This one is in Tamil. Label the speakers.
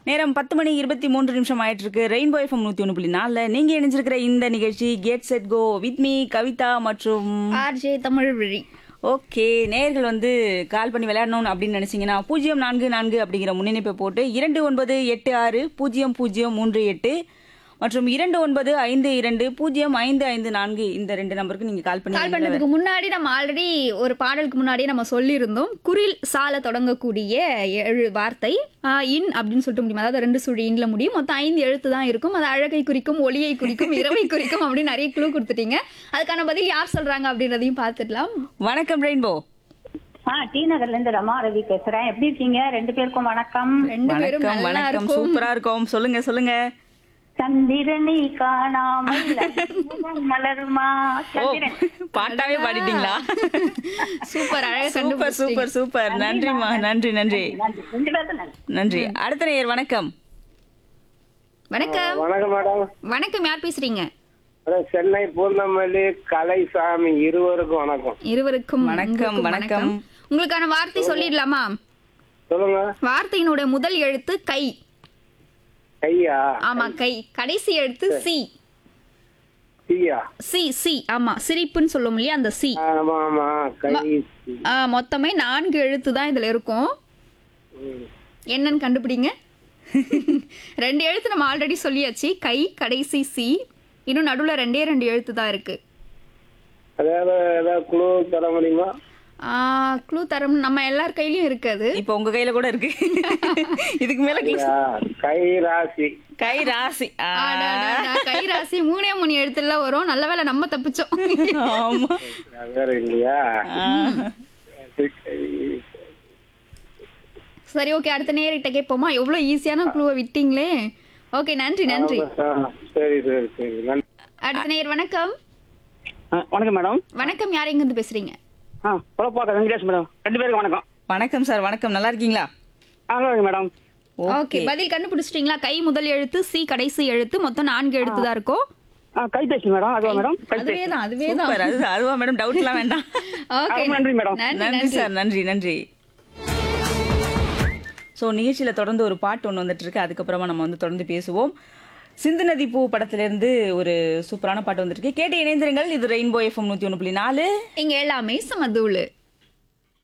Speaker 1: நேரம் பத்து மணி இருபத்தி மூன்று நிமிஷம் ஆயிட்டு இருக்கு ரெயின்போ எஃப்எம் நூத்தி ஒன்று புள்ளி நாலுல நீங்க இணைஞ்சிருக்கிற இந்த நிகழ்ச்சி get set go with me Kavitha மற்றும்
Speaker 2: ஆர்ஜே தமிழ் வழி
Speaker 1: ஓகே நேயர்கள் வந்து கால் பண்ணி விளையாடணும் அப்படின்னு நினைச்சீங்கன்னா பூஜ்ஜியம் நான்கு நான்கு அப்படிங்கிற முன்னிணைப்பை போட்டு இரண்டு ஒன்பது எட்டு ஆறு பூஜ்ஜியம் பூஜ்ஜியம் மூன்று எட்டு மற்றும் இரண்டு ஒன்பது ஐந்து இரண்டு பூஜ்ஜியம் ஐந்து ஐந்து நான்கு இந்த ரெண்டு நம்பருக்கு நீங்க கால் பண்ணி
Speaker 2: கால் பண்ணதுக்கு முன்னாடி நம்ம ஆல்ரெடி ஒரு பாடலுக்கு முன்னாடியே நம்ம சொல்லியிருந்தோம் குரில் சால தொடங்கக்கூடிய ஏழு வார்த்தை ஆஹ், இன் அப்படின்னு சொல்லிட்டு முடியும் அதாவது ரெண்டு சுழி இன்ல முடியும் மொத்தம் ஐந்து எழுத்து தான் இருக்கும் அது அழகை குறிக்கும் ஒளியை குறிக்கும் இரவை குறிக்கும் அப்படின்னு நிறைய குழு கொடுத்துட்டீங்க அதுக்கான பதில் யார் சொல்றாங்க அப்படின்றதையும் பார்த்துடலாம்
Speaker 1: வணக்கம் ரெயின்போ
Speaker 3: ஆ டி நகர்ல இருந்து ரமா ரவி பேசுறேன் எப்படி இருக்கீங்க ரெண்டு பேருக்கும் வணக்கம்
Speaker 2: ரெண்டு பேரும்
Speaker 1: வணக்கம்
Speaker 2: நல்லா
Speaker 1: வணக்கம்
Speaker 2: இருக்கும்
Speaker 1: சூப்பரா இருக்கும் சொல்லுங்க சொல்லுங்க
Speaker 3: சந்திரனை காணாமல் அற்புதம் மலருமா
Speaker 1: ஓ
Speaker 3: சந்திரன்
Speaker 1: பாட்டாவே பாடிட்டீங்களா
Speaker 2: சூப்பர் அழகா
Speaker 1: சூப்பர்
Speaker 2: கண்டுபிடிச்சிட்டீங்க
Speaker 1: சூப்பர் சூப்பர் நன்றிமா நன்றி நன்றி
Speaker 3: நன்றி ரெண்டு பேரும் நன்றி
Speaker 1: நன்றி அடுத்த நேயர் வணக்கம்
Speaker 2: வணக்கம்
Speaker 4: வணக்கம் மேடம்
Speaker 2: வணக்கம் யார் பேசுறீங்க
Speaker 4: அதான் சென்னை பூந்தமல்லி கலைசாமி இருவருக்கும் வணக்கம்
Speaker 2: இருவருக்கும்
Speaker 1: வணக்கம்,
Speaker 2: உங்களுக்கும்
Speaker 1: வணக்கம்.
Speaker 2: உங்களுக்கான வார்த்தை சொல்லிடலாமா
Speaker 4: சொல்லுங்க
Speaker 2: வார்த்தையினுடைய முதல் எழுத்து கை
Speaker 4: ஐயா
Speaker 2: ஆமா கை கடைசி எழுத்து சி
Speaker 4: ஐயா
Speaker 2: சி சி ஆமா சிரிப்புன்னு சொல்லும் இல்லையா அந்த சி
Speaker 4: ஆமா ஆமா கை
Speaker 2: ஆ, மொத்தமே நான்கு எழுத்து தான் இதுல இருக்கும்
Speaker 4: ம்.
Speaker 2: என்னன்னு கண்டுபிடிங்க ரெண்டு எழுத்து நம்ம ஆல்ரெடி சொல்லியாச்சு கை கடைசி சி இன்னும் நடுவுல ரெண்டே ரெண்டு எழுத்து தான் இருக்கு
Speaker 4: அதாவது ஏதாவது குழு தர முடியுமா
Speaker 2: க்ளூ தரம் நம்ம எல்லார் கையிலயும் இருக்காது
Speaker 1: இப்ப உங்க கையில கூட இருக்கு இதுக்கு மேல கிளி-
Speaker 4: ஐயா, கை ராசி
Speaker 1: கை ராசி ஆ,
Speaker 2: அடடடா, கை ராசி மூணே மூணு எழுத்துல வரும் நல்ல வேளை நம்ம தப்பிச்சோம்
Speaker 1: ஆமா
Speaker 4: அது வேற இல்லையா
Speaker 1: ஆ.
Speaker 2: சரி ஓகே அடுத்த நேரிட்ட கேட்போமா எவ்வளவு ஈஸியான க்ளூவை விட்டீங்களே ஓகே நன்றி நன்றி
Speaker 4: ஆ, சரி சரி சரி நன்றி
Speaker 2: அடுத்த நேர் வணக்கம்
Speaker 5: வணக்கம் மேடம்
Speaker 2: வணக்கம் யார் எங்க இருந்து பேசுறீங்க
Speaker 5: ஆ குழப்பாக்க வெங்கடேஷ் மேடம் ரெண்டு பேருக்கு வணக்கம்
Speaker 1: வணக்கம் சார் வணக்கம் நல்லா இருக்கீங்களா
Speaker 5: ஆ நல்லா இருக்கு மேடம்
Speaker 2: ஓகே பதில் கண்டுபிடிச்சிட்டீங்களா கை முதல் எழுத்து சி கடைசி எழுத்து மொத்தம் நான்கு எழுத்து தான் இருக்கும்
Speaker 5: ஆ கைபேசி மேடம் அதுவா மேடம்
Speaker 2: அதுவே தான் அதுவே தான்
Speaker 1: சூப்பர் அது அதுவா மேடம் டவுட்லாம் வேண்டாம்
Speaker 2: ஓகே
Speaker 5: ரொம்ப நன்றி மேடம்.
Speaker 2: நன்றி
Speaker 1: நன்றி
Speaker 2: நன்றி
Speaker 1: சார் நன்றி நன்றி ஸோ நிகழ்ச்சியில் தொடர்ந்து ஒரு பாட்டு ஒன்று வந்துட்டு இருக்கு அதுக்கப்புறமா நம்ம வந்து தொடர்ந்து பேசுவோம் சிந்து நதி பூ படத்திலிருந்து ஒரு சூப்பரான பாட்டு வந்திருக்கு கேட்டு இணைந்திருங்கள் இது ரெயின்போ எஃப்எம் நூற்றி ஒன்று புள்ளி நாலு
Speaker 2: இங்க எல்லாமே சமதூளு